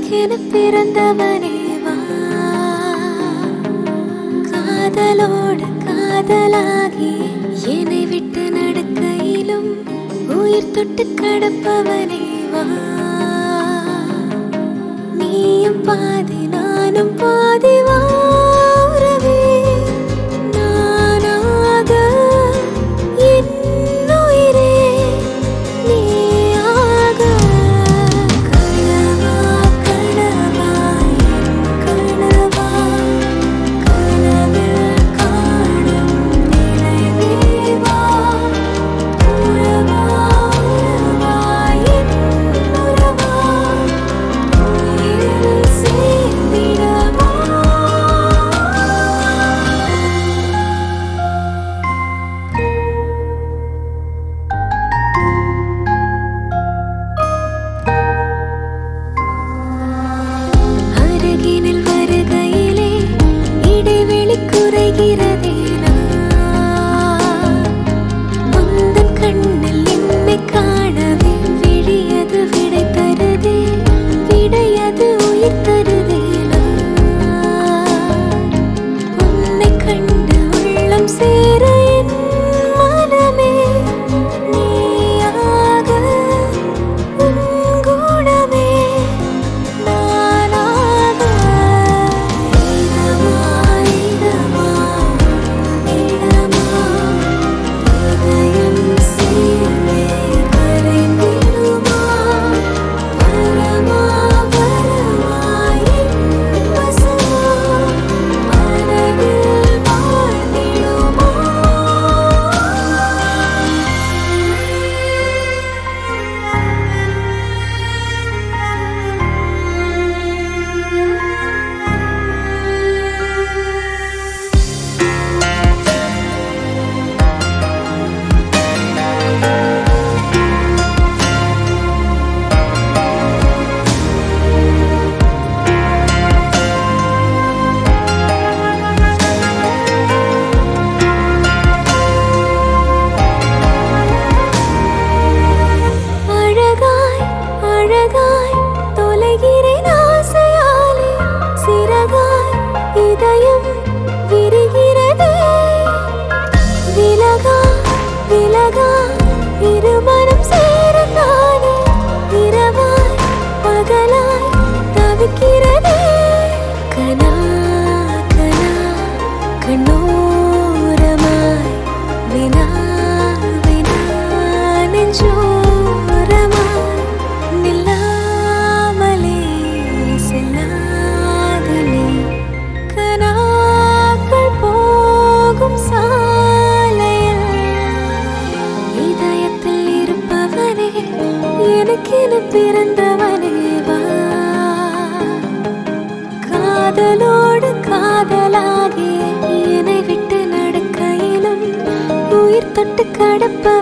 எனக்கென பிறந்தவனே வா காதலோடு காதலாகி என்னை விட்டு நடக்கையிலும் உயிர் தொட்டு கடப்பவனே வா நீயும் பாதி நானும் பாதி வா உறவே நானாக என் உயிரே நீயாக கனவா கனவா என் கனவா கனவில் காணும் நினைவேவா உறவா உறவா என் உறவா உயிரில் சேர்ந்திடவா அருகினில் வருகையிலே இடைவெளி குறைகிறதே நான். உந்தன் கண்ணில் என்னை காணவே விழியது விடை தருதே விடையது உயிர் தருதே நான். உன்னை கண்டு உள்ளம் சேர என் மனமே நீயாக உன் குணமே நானாக இதமா இதமா இடமா இதயம் சேர்ந்தே கரைந்திடுமா வரமா வரமா என் வசமா மனதில் வாழ்ந்திடுமா அழகாய் அழகாய் தொலைகிறேன் ஆசையாலே சிறகாய் இதயம் விரிகிறதே விலகா விலகா இருமனம் சேரத்தானே இரவாய் பகலாய் தவிக்கிறதே கனா கனா கண்ணோரமாய் வினா வினா நெஞ்சோரமாய் நில்லாமலே செல்லாதலே கனாக்கள் போகும் சாலையில் இதயத்தில் இருப்பவனே எனக்கென பிறந்தவனே வா காதலோடு காதலாகி என்னை விட்டு நடக்கையிலும் உயிர் தொட்டு கடப்ப